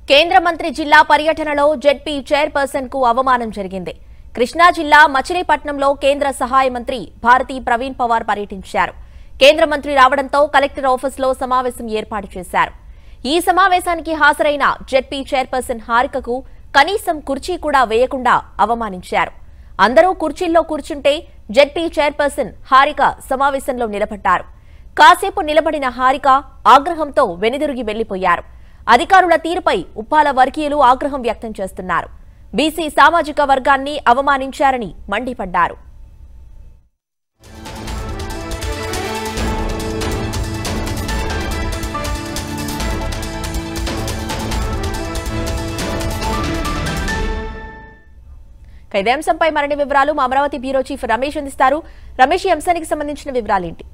కేంద్ర మంత్రి జిల్లా పర్యటనలో జెడ్పీ చైర్పర్సన్ కు అవమానం జరిగింది కృష్ణా జిల్లా మచిలీపట్నంలో కేంద్ర సహాయ మంత్రి భారతీ ప్రవీణ్ పవార్ పర్యటించారు కేంద్ర మంత్రి రావడంతో కలెక్టర్ ఆఫీసులో సమావేశం ఏర్పాటు చేశారు ఈ సమావేశానికి హాజరైన జెడ్పీ చైర్పర్సన్ హారికకు కనీసం కుర్చీ కూడా వేయకుండా అవమానించారు అందరూ కుర్చీల్లో కూర్చుంటే జెడ్పీ చైర్పర్సన్ హారిక సమావేశంలో నిలబడ్డారు కాసేపు నిలబడిన హారిక ఆగ్రహంతో వెనుదిరిగి వెళ్లిపోయారు అధికారుల తీరుపై ఉప్పాల వర్గీయులు ఆగ్రహం వ్యక్తం చేస్తున్నారు బీసీ సామాజిక వర్గాన్ని అవమానించారని మండిపడ్డారు ఇక ఇదే అంశంపై మరిన్ని వివరాలు మా అమరావతి బ్యూరో చీఫ్ రమేష్ అందిస్తారు రమేష్ ఈ అంశానికి సంబంధించిన వివరాలేంటి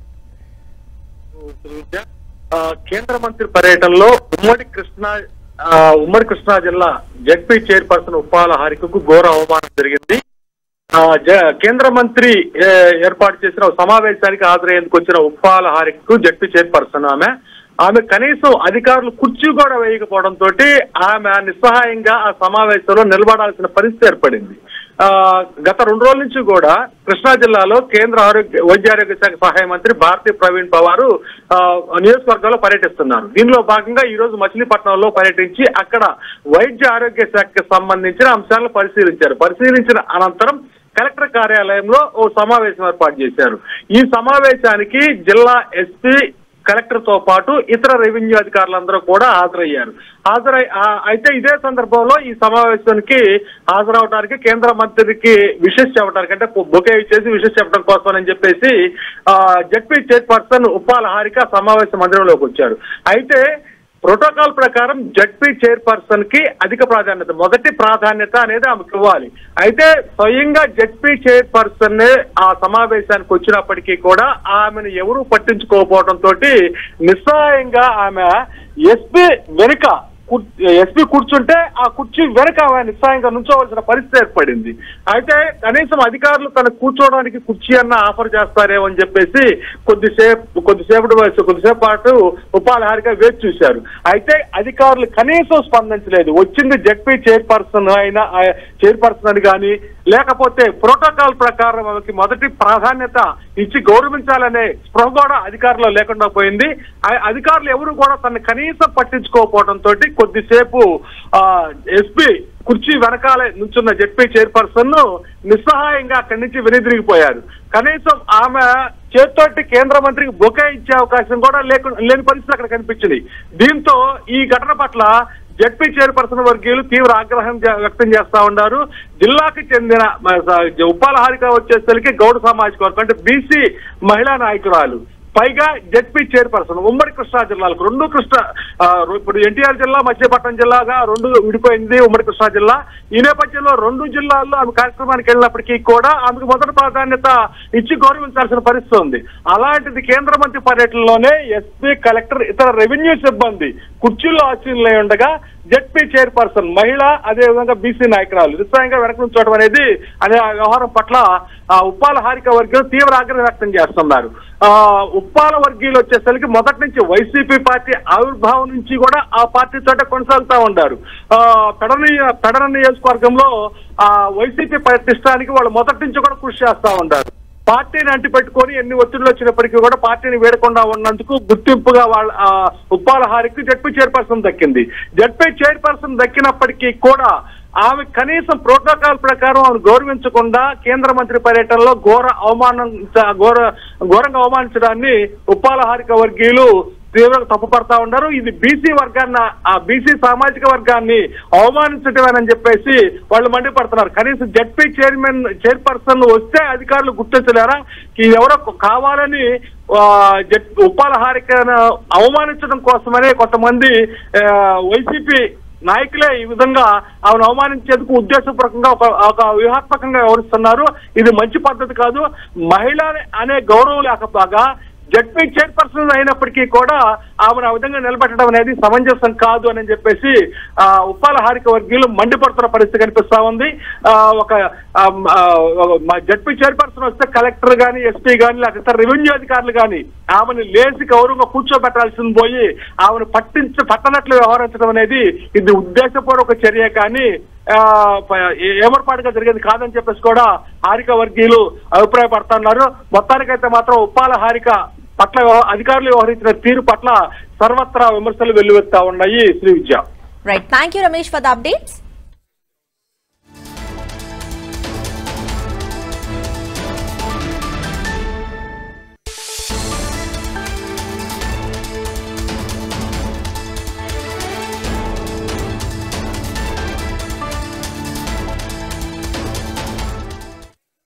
ఆ, కేంద్ర మంత్రి పర్యటనలో ఉమ్మడి కృష్ణా ఆ, ఉమ్మడి కృష్ణా జిల్లా జడ్పీ చైర్పర్సన్ ఉప్పాల హారికకు ఘోర అవమానం జరిగింది ఆ, జ- కేంద్ర మంత్రి ఏ, ఏర్పాటు చేసిన ఒక సమావేశానికి హాజరయ్యేందుకు వచ్చిన ఉప్పాల హారికకు జడ్పీ చైర్పర్సన్ ఆమె ఆమె కనీసం అధికారులు కుర్చీ కూడా వేయకపోవడంతో ఆమె నిస్సహాయంగా ఆ సమావేశంలో నిలబడాల్సిన పరిస్థితి ఏర్పడింది ఆ, గత రెండు రోజుల నుంచి కూడా కృష్ణా జిల్లాలో కేంద్ర ఆరోగ్య వైద్య ఆరోగ్య శాఖ సహాయ మంత్రి భారతీ ప్రవీణ్ పవారు ఆ, నియోజకవర్గంలో పర్యటిస్తున్నారు దీనిలో భాగంగా ఈ రోజు మచిలీపట్నంలో పర్యటించి అక్కడ వైద్య ఆరోగ్య శాఖకి సంబంధించిన అంశాలను పరిశీలించారు పరిశీలించిన అనంతరం కలెక్టర్ కార్యాలయంలో ఓ సమావేశం ఏర్పాటు చేశారు ఈ సమావేశానికి జిల్లా ఎస్పీ కలెక్టర్ తో పాటు ఇతర రెవెన్యూ అధికారులందరూ కూడా హాజరయ్యారు హాజరై ఆ, అయితే ఇదే సందర్భంలో ఈ సమావేశానికి హాజరవడానికి కేంద్ర మంత్రికి విషెస్ చెప్పడానికి అంటే బొకే ఇచ్చేసి విషెస్ చెప్పడం కోసం అని చెప్పేసి ఆ, జడ్పీ చైర్పర్సన్ ఉప్పాల హారిక సమావేశ మందిరంలోకి వచ్చారు అయితే ప్రోటోకాల్ ప్రకారం జడ్పీ చైర్పర్సన్ కి అధిక ప్రాధాన్యత మొదటి ప్రాధాన్యత అనేది ఆమెకు ఇవ్వాలి అయితే స్వయంగా జడ్పీ చైర్పర్సన్ ఆ సమావేశానికి వచ్చినప్పటికీ కూడా ఆమెను ఎవరూ పట్టించుకోకపోవడం తోటి నిస్సహాయంగా ఆమె ఎస్పీ వెనుక ఎస్పీ కూర్చుంటే ఆ కుర్చీ వెనక ఆమె నిస్సాయంగా నుంచోవలసిన పరిస్థితి ఏర్పడింది అయితే కనీసం అధికారులు తన కూర్చోవడానికి కుర్చీ అన్న ఆఫర్ చేస్తారేమో అని చెప్పేసి కొద్దిసేపు కొద్దిసేపటి వయసు కొద్దిసేపు పాటు ఉపాధిహారిగా వేచి చూశారు అయితే అధికారులు కనీసం స్పందించలేదు వచ్చింది జడ్పీ చైర్పర్సన్ అయినా చైర్పర్సన్ అని కానీ లేకపోతే ప్రోటోకాల్ ప్రకారం ఆమెకి మొదటి ప్రాధాన్యత ఇచ్చి గౌరవించాలనే స్పృహ కూడా అధికారులు లేకుండా పోయింది ఆ- అధికారులు ఎవరు కూడా తనని కనీసం పట్టించుకోకపోవడం తోటి కొద్దిసేపు ఎస్పీ కుర్చీ వెనకాలే నుంచున్న జడ్పీ చైర్పర్సన్ ను నిస్సహాయంగా అక్కడి నుంచి వెనుదిరిగిపోయారు కనీసం ఆమె చేత్తోటి కేంద్ర మంత్రికి బొకే ఇచ్చే అవకాశం కూడా లేకుండా లేని పరిస్థితి అక్కడ కనిపించింది దీంతో ఈ ఘటన పట్ల జడ్పీ చైర్పర్సన్ వర్గీయులు తీవ్ర ఆగ్రహం జ- వ్యక్తం చేస్తా ఉన్నారు జిల్లాకి చెందిన మ- స- ఉప్పాల హారిక వచ్చేసరికి గౌడ సామాజిక వర్గం అంటే బీసీ మహిళా నాయకురాలు పైగా జడ్పీ చైర్పర్సన్ ఉమ్మడి కృష్ణా జిల్లాలకు రెండు కృష్ణ ఆ, ఇప్పుడు ఎన్టీఆర్ జిల్లా మధ్యపట్నం జిల్లాగా రెండు విడిపోయింది ఉమ్మడి కృష్ణా జిల్లా ఈ నేపథ్యంలో రెండు జిల్లాల్లో ఆమె కార్యక్రమానికి వెళ్ళినప్పటికీ కూడా ఆమెకు మొదటి ప్రాధాన్యత ఇచ్చి గౌరవించాల్సిన పరిస్థితి ఉంది అలాంటిది కేంద్ర మంత్రి పర్యటనలోనే ఎస్పీ కలెక్టర్ ఇతర రెవెన్యూ సిబ్బంది కుర్చీల్లో ఆశీనులై ఉండగా జడ్పీ చైర్పర్సన్ మహిళ అదేవిధంగా బీసీ నాయకురాలు నిశ్చయంగా వెనక నుంచోవడం అనేది అనే ఆ వ్యవహారం పట్ల ఆ, ఉప్పాల హారిక వర్గీయులు తీవ్ర ఆగ్రహం వ్యక్తం చేస్తున్నారు ఆ, ఉప్పాల వర్గీయులు వచ్చేసరికి మొదటి నుంచి వైసీపీ పార్టీ ఆవిర్భావం నుంచి కూడా ఆ పార్టీ తోట కొనసాగుతా ఉన్నారు ఆ, పెడన పెడన నియోజకవర్గంలో ఆ వైసీపీ ప్రతిష్టానికి వాళ్ళు మొదటి నుంచి కూడా కృషి చేస్తా ఉన్నారు పార్టీని అంటి పెట్టుకొని ఎన్ని ఒత్తిడిలు వచ్చినప్పటికీ కూడా పార్టీని వేడకుండా ఉన్నందుకు గుర్తింపుగా వాళ్ళ ఆ, ఉప్పాల హారికి జడ్పీ చైర్పర్సన్ దక్కింది జడ్పీ చైర్పర్సన్ దక్కినప్పటికీ కూడా ఆమె కనీసం ప్రోటోకాల్ ప్రకారం ఆమెను గౌరవించకుండా కేంద్ర మంత్రి పర్యటనలో ఘోర అవమానం ఘోర ఘోరంగా అవమానించడాన్ని ఉప్పాల హారిక వర్గీయులు తీవ్రంగా తప్పుపడతా ఉన్నారు ఇది బీసీ వర్గాన్ని ఆ బీసీ సామాజిక వర్గాన్ని అవమానించటమేనని చెప్పేసి వాళ్ళు మండిపడుతున్నారు కనీసం జడ్పీ చైర్మన్ చైర్పర్సన్ వస్తే అధికారులు గుర్తించలేరా ఈ ఎవరో కావాలని ఆ, జడ్- ఉప్పాల హారికను అవమానించడం కోసమనే కొంతమంది ఆ, వైసీపీ నాయకులే ఈ విధంగా ఆమెను అవమానించేందుకు ఉద్దేశపూర్వకంగా ఒక ఒక వ్యూహాత్మకంగా వ్యవహరిస్తున్నారు ఇది మంచి పద్ధతి కాదు మహిళ అనే గౌరవం లేకపోగా జడ్పీ చైర్పర్సన్ అయినప్పటికీ కూడా ఆమెను ఆ విధంగా నిలబెట్టడం అనేది సమంజసం కాదు అని చెప్పేసి ఆ, ఉప్పాల హారిక వర్గీయులు మండిపడుతున్న పరిస్థితి కనిపిస్తా ఉంది ఆ, ఒక ఆ, ఆ, మా జడ్పీ చైర్పర్సన్ వస్తే కలెక్టర్ గాని ఎస్పీ గాని లేకపోతే రెవెన్యూ అధికారులు గాని ఆమెను లేచి గౌరవంగా కూర్చోబెట్టాల్సింది పోయి ఆమెను పట్టించ పట్టనట్లు వ్యవహరించడం అనేది ఇది ఉద్దేశపూర్వక చర్య కానీ ఆ, ప- ఏ- ఏమరపాటుగా జరిగేది కాదని చెప్పేసి కూడా హారిక వర్గీయులు అభిప్రాయపడుతున్నారు మొత్తానికైతే మాత్రం ఉప్పాల హారిక పట్ల వ్యవ- అధికారులు వ్యవహరించిన తీరు పట్ల సర్వత్రా విమర్శలు వెల్లువెత్తా ఉన్నాయి Sri Vidya right thank you Ramesh for the updates